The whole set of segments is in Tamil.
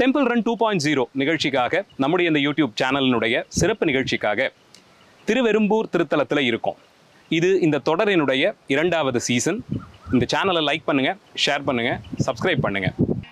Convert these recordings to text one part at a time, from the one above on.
temple run two point zero நிகழ்ச்சிக்காக நம்முடைய இந்த யூடியூப் சேனலினுடைய சிறப்பு நிகழ்ச்சிக்காக திருவெரும்பூர் திருத்தலத்தில் இருக்கோம் இது இந்த தொடரினுடைய இரண்டாவது சீசன் இந்த சேனலை லைக் பண்ணுங்க ஷேர் பண்ணுங்க சப்ஸ்கிரைப் பண்ணுங்க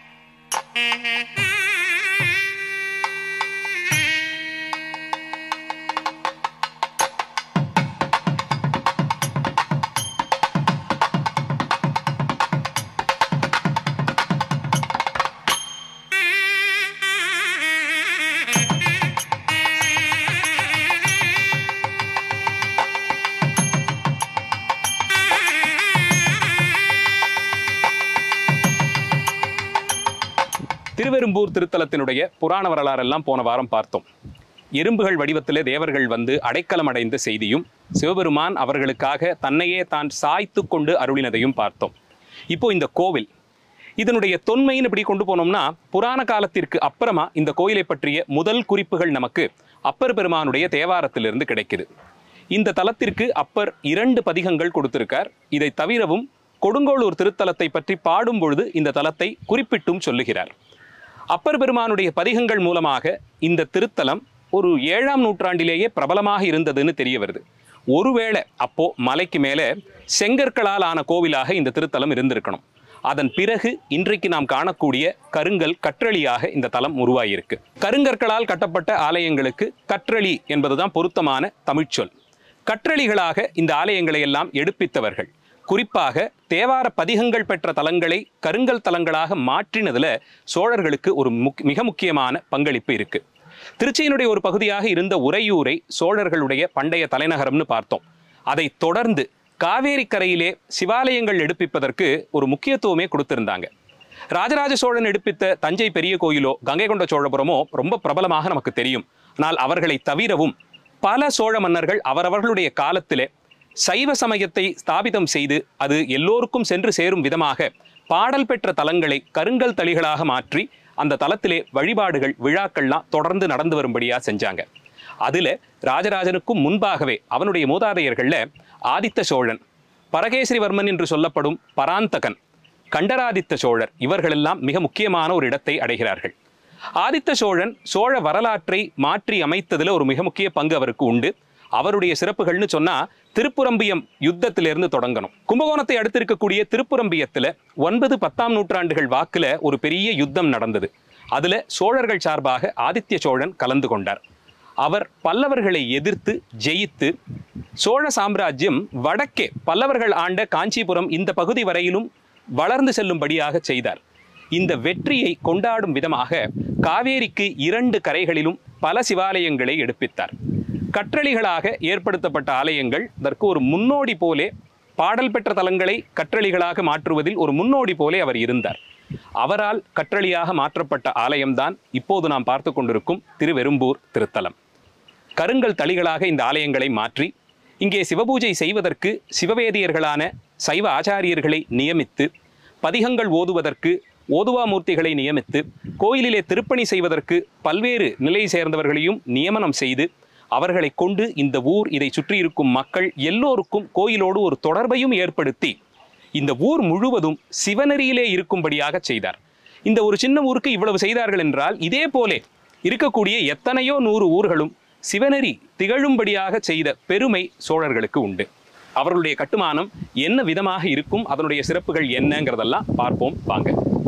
திருவெரும்பூர் திருத்தலத்தினுடைய புராண வரலாறெல்லாம் போன வாரம் பார்த்தோம் எறும்புகள் வடிவத்திலே தேவர்கள் வந்து அடைக்கலம் அடைந்த செய்தியும் சிவபெருமான் அவர்களுக்காக தன்னையே தான் சாய்த்து கொண்டு அருளினதையும் பார்த்தோம் இப்போ இந்த கோவில் இதனுடைய தொன்மைன்னு இப்படி கொண்டு போனோம்னா புராண காலத்திற்கு அப்புறமா இந்த கோயிலை பற்றிய முதல் குறிப்புகள் நமக்கு அப்பர் பெருமானுடைய தேவாரத்திலிருந்து கிடைக்குது இந்த தலத்திற்கு அப்பர் இரண்டு பதிகங்கள் கொடுத்திருக்கார் இதை தவிரவும் கொடுங்கோளூர் திருத்தலத்தை பற்றி பாடும் பொழுது இந்த தலத்தை குறிப்பிட்டும் சொல்லுகிறார் அப்பர் பெருமானுடைய பதிகங்கள் மூலமாக இந்த திருத்தலம் ஒரு ஏழாம் நூற்றாண்டிலேயே பிரபலமாக இருந்ததுன்னு தெரிய வருது ஒருவேளை அப்போ மலைக்கு மேலே செங்கற்களால் ஆன கோவிலாக இந்த திருத்தலம் இருந்திருக்கணும் அதன் பிறகு இன்றைக்கு நாம் காணக்கூடிய கருங்கல் கற்றளியாக இந்த தலம் உருவாகியிருக்கு கருங்கற்களால் கட்டப்பட்ட ஆலயங்களுக்கு கற்றளி என்பதுதான் பொருத்தமான தமிழ்ச்சொல் கற்றளிகளாக இந்த ஆலயங்களை எல்லாம் எடுப்பித்தவர்கள் குறிப்பாக தேவார பதிகங்கள் பெற்ற தலங்களை கருங்கல் தலங்களாக மாற்றினதுல சோழர்களுக்கு ஒரு முக் மிக முக்கியமான பங்களிப்பு இருக்கு திருச்சியினுடைய ஒரு பகுதியாக இருந்த உறையூரை சோழர்களுடைய பண்டைய தலைநகரம்னு பார்த்தோம் அதை தொடர்ந்து காவேரி கரையிலே சிவாலயங்கள் எடுப்பிப்பதற்கு ஒரு முக்கியத்துவமே கொடுத்திருந்தாங்க ராஜராஜ சோழன் எடுப்பித்த தஞ்சை பெரிய கோயிலோ கங்கை கொண்ட சோழபுரமோ ரொம்ப பிரபலமாக நமக்கு தெரியும் ஆனால் அவர்களை தவிரவும் பல சோழ மன்னர்கள் அவரவர்களுடைய காலத்திலே சைவ சமயத்தை ஸ்தாபிதம் செய்து அது எல்லோருக்கும் சென்று சேரும் விதமாக பாடல் பெற்ற தலங்களை கருங்கல் தளிகளாக மாற்றி அந்த தலத்திலே வழிபாடுகள் விழாக்கள்லாம் தொடர்ந்து நடந்து வரும்படியா செஞ்சாங்க அதுல ராஜராஜனுக்கும் முன்பாகவே அவனுடைய மூதாதையர்கள்ல ஆதித்த சோழன் பரகேசரிவர்மன் என்று சொல்லப்படும் பராந்தகன் கண்டராதித்த சோழர் இவர்களெல்லாம் மிக முக்கியமான ஒரு இடத்தை அடைகிறார்கள் ஆதித்த சோழன் சோழ வரலாற்றை மாற்றி அமைத்ததுல ஒரு மிக முக்கிய பங்கு அவருக்கு உண்டு அவருடைய சிறப்புகள்னு சொன்னா திருப்புரம்பியம் யுத்தத்திலிருந்து தொடங்கணும் கும்பகோணத்தை அடுத்து இருக்கக்கூடிய திருப்புரம்பியத்துல ஒன்பது பத்தாம் நூற்றாண்டுகள் வாக்குல ஒரு பெரிய யுத்தம் நடந்தது அதுல சோழர்கள் சார்பாக ஆதித்ய சோழன் கலந்து கொண்டார் அவர் பல்லவர்களை எதிர்த்து ஜெயித்து சோழ சாம்ராஜ்யம் வடக்கே பல்லவர்கள் ஆண்ட காஞ்சிபுரம் இந்த பகுதி வரையிலும் வளர்ந்து செல்லும்படியாக செய்தார் இந்த வெற்றியை கொண்டாடும் விதமாக காவேரிக்கு இரண்டு கரைகளிலும் பல சிவாலயங்களை எடுப்பித்தார் கற்றளிகளாக ஏற்படுத்தப்பட்ட ஆலயங்கள் அதற்கு ஒரு முன்னோடி போலே பாடல் பெற்ற தலங்களை கற்றளிகளாக மாற்றுவதில் ஒரு முன்னோடி போலே அவர் இருந்தார் அவரால் கற்றளியாக மாற்றப்பட்ட ஆலயம்தான் இப்போது நாம் பார்த்து கொண்டிருக்கும் திருவெரும்பூர் திருத்தலம் கருங்கல் தளிகளாக இந்த ஆலயங்களை மாற்றி இங்கே சிவபூஜை செய்வதற்கு சிவவேதியர்களான சைவ ஆச்சாரியர்களை நியமித்து பதிகங்கள் ஓதுவதற்கு ஓதுவாமூர்த்திகளை நியமித்து கோயிலிலே திருப்பணி செய்வதற்கு பல்வேறு நிலை சேர்ந்தவர்களையும் நியமனம் செய்து அவர்களை கொண்டு இந்த ஊர் இதை சுற்றியிருக்கும் மக்கள் எல்லோருக்கும் கோயிலோடு ஒரு தொடர்பையும் ஏற்படுத்தி இந்த ஊர் முழுவதும் சிவநெறியிலே இருக்கும்படியாக செய்தார் இந்த ஒரு சின்ன ஊருக்கு இவ்வளவு செய்தார்கள் என்றால் இதே போலே இருக்கக்கூடிய எத்தனையோ நூறு ஊர்களும் சிவநெறி திகழும்படியாக செய்த பெருமை சோழர்களுக்கு உண்டு அவர்களுடைய கட்டுமானம் என்ன விதமாக இருக்கும் அதனுடைய சிறப்புகள் என்னங்கிறதெல்லாம் பார்ப்போம் வாங்க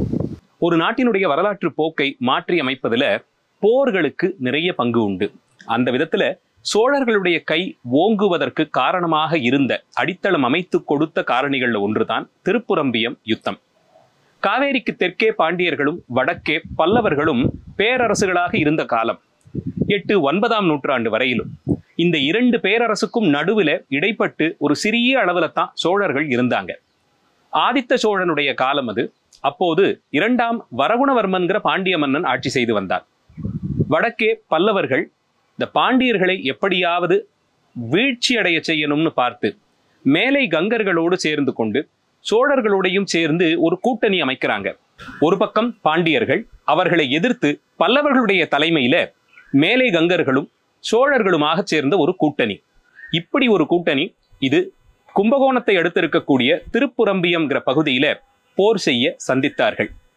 ஒரு நாட்டினுடைய வரலாற்று போக்கை மாற்றி அமைப்பதில் போர்களுக்கு நிறைய பங்கு உண்டு அந்த விதத்துல சோழர்களுடைய கை ஓங்குவதற்கு காரணமாக இருந்த அடித்தளம் அமைத்து கொடுத்த காரணிகள்ல ஒன்றுதான் திருப்புரம்பியம் யுத்தம் காவேரிக்கு தெற்கே பாண்டியர்களும் வடக்கே பல்லவர்களும் பேரரசுகளாக இருந்த காலம் எட்டு ஒன்பதாம் நூற்றாண்டு வரையிலும் இந்த இரண்டு பேரரசுக்கும் நடுவுல இடைப்பட்டு ஒரு சிறிய அளவுல தான் சோழர்கள் இருந்தாங்க ஆதித்த சோழனுடைய காலம் அது அப்போது இரண்டாம் வரகுணவர்மன்கிற பாண்டிய மன்னன் ஆட்சி செய்து வந்தார் வடக்கே பல்லவர்கள் இந்த பாண்டியர்களை எப்படியாவது வீழ்ச்சி அடைய செய்யணும்னு பார்த்து மேலை கங்கர்களோடு சேர்ந்து கொண்டு சோழர்களோடையும் சேர்ந்து ஒரு கூட்டணி அமைக்கிறாங்க ஒரு பக்கம் பாண்டியர்கள் அவர்களை எதிர்த்து பல்லவர்களுடைய தலைமையில மேலை கங்கர்களும் சோழர்களுமாக சேர்ந்த ஒரு கூட்டணி இப்படி ஒரு கூட்டணி இது கும்பகோணத்தை அடுத்து இருக்கக்கூடிய திருப்புரம்பியம்ங்கிற பகுதியில போர் செய்ய சந்தித்தார்கள்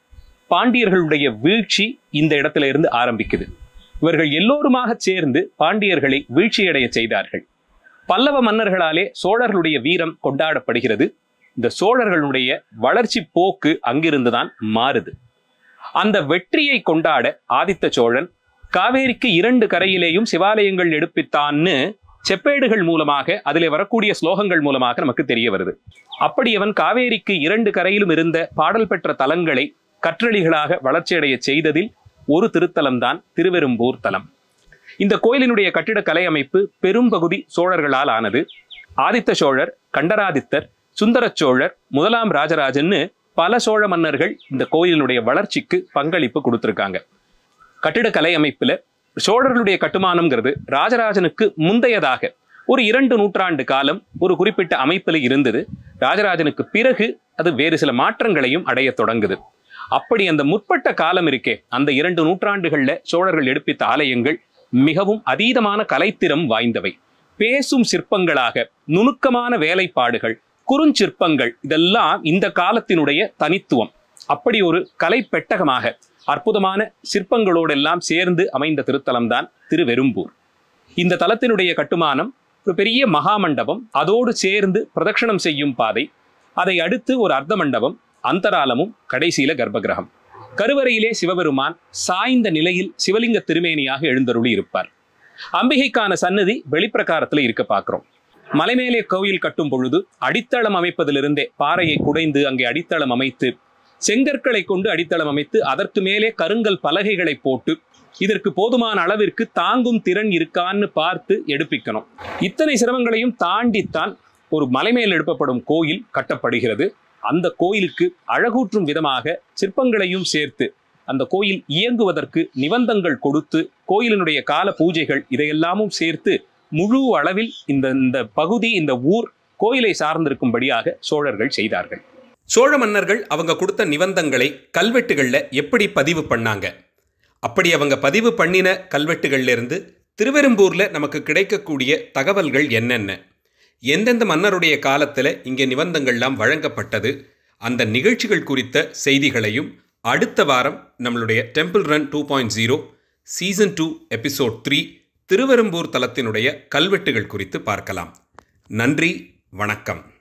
பாண்டியர்களுடைய வீழ்ச்சி இந்த இடத்துல இருந்து ஆரம்பிக்குது இவர்கள் எல்லோருமாக சேர்ந்து பாண்டியர்களை வீழ்ச்சியடைய செய்தார்கள் பல்லவ மன்னர்களாலே சோழர்களுடைய வீரம் கொண்டாடப்படுகிறது இந்த சோழர்களுடைய வளர்ச்சி போக்கு அங்கிருந்துதான் மாறுது அந்த வெற்றியை கொண்டாட ஆதித்த சோழன் காவேரிக்கு இரண்டு கரையிலேயும் சிவாலயங்கள் எடுப்பித்தான்னு செப்பேடுகள் மூலமாக அதிலே வரக்கூடிய ஸ்லோகங்கள் மூலமாக நமக்கு தெரிய வருது அப்படி அவன் காவேரிக்கு இரண்டு கரையிலும் இருந்த பாடல் பெற்ற தலங்களை கற்றளிகளாக வளர்ச்சியடைய செய்ததில் ஒரு திருத்தலம்தான் திருவெரும்பூர் தலம் இந்த கோயிலினுடைய கட்டிடக்கலை அமைப்பு பெரும்பகுதி சோழர்களால் ஆனது ஆதித்த சோழர் கண்டராதித்தர் சுந்தரச் சோழர் முதலாம் ராஜராஜன்னு பல சோழ மன்னர்கள் இந்த கோயிலினுடைய வளர்ச்சிக்கு பங்களிப்பு கொடுத்திருக்காங்க கட்டிடக்கலை அமைப்புல சோழர்களுடைய கட்டுமானம்ங்கிறது ராஜராஜனுக்கு முந்தையதாக ஒரு இரண்டு நூற்றாண்டு காலம் ஒரு குறிப்பிட்ட அமைப்பில் இருந்தது ராஜராஜனுக்கு பிறகு அது வேறு சில மாற்றங்களையும் அடையத் தொடங்குது அப்படி அந்த முற்பட்ட காலம் இருக்கே அந்த இரண்டு நூற்றாண்டுகள்ல சோழர்கள் எடுப்பித்த ஆலயங்கள் மிகவும் அதீதமான கலைத்திறம் வாய்ந்தவை பேசும் சிற்பங்களாக நுணுக்கமான வேலைப்பாடுகள் குறுஞ்சிற்பங்கள் இதெல்லாம் இந்த காலத்தினுடைய தனித்துவம் அப்படி ஒரு கலை பெட்டகமாக அற்புதமான சிற்பங்களோடெல்லாம் சேர்ந்து அமைந்த திருத்தலம் தான் திருவெரும்பூர் இந்த தலத்தினுடைய கட்டுமானம் ஒரு பெரிய மகாமண்டபம் அதோடு சேர்ந்து பிரதட்சணம் செய்யும் பாதை அதை அடுத்து ஒரு அர்த்த மண்டபம் அந்தராலமும் கடைசியில கர்ப்பகிரகம் கருவறையிலே சிவபெருமான் சாய்ந்த நிலையில் சிவலிங்க திருமேனியாக எழுந்தருளி இருப்பார் அம்பிகைக்கான சன்னதி வெளிப்பிரகாரத்துல இருக்க பார்க்கிறோம் மலைமேலே கோயில் கட்டும் பொழுது அடித்தளம் அமைப்பதிலிருந்தே பாறையை குடைந்து அங்கே அடித்தளம் அமைத்து செங்கற்களை கொண்டு அடித்தளம் அமைத்து அதற்கு மேலே கருங்கல் பலகைகளை போட்டு இதற்கு போதுமான அளவிற்கு தாங்கும் திறன் இருக்கான்னு பார்த்து எடுப்பிக்கணும் இத்தனை சிரமங்களையும் தாண்டித்தான் ஒரு மலைமேல் எழுப்பப்படும் கோயில் கட்டப்படுகிறது அந்த கோயிலுக்கு அழகூற்றும் விதமாக சிற்பங்களையும் சேர்த்து அந்த கோயில் இயங்குவதற்கு நிபந்தங்கள் கொடுத்து கோயிலினுடைய கால பூஜைகள் இதையெல்லாமும் சேர்த்து முழு அளவில் இந்த இந்த பகுதி இந்த ஊர் கோயிலை சார்ந்திருக்கும்படியாக சோழர்கள் செய்தார்கள் சோழ மன்னர்கள் அவங்க கொடுத்த நிபந்தங்களை கல்வெட்டுகளில் எப்படி பதிவு பண்ணாங்க அப்படி அவங்க பதிவு பண்ணின கல்வெட்டுகள்ல இருந்து திருவெரும்பூரில் நமக்கு கிடைக்கக்கூடிய தகவல்கள் என்னென்ன எந்தெந்த மன்னருடைய காலத்தில் இங்கே நிபந்தங்கள்லாம் வழங்கப்பட்டது அந்த நிகழ்ச்சிகள் குறித்த செய்திகளையும் அடுத்த வாரம் நம்மளுடைய temple run two point zero season two episode three Thiruverumbur தலத்தினுடைய கல்வெட்டுகள் குறித்து பார்க்கலாம் நன்றி வணக்கம்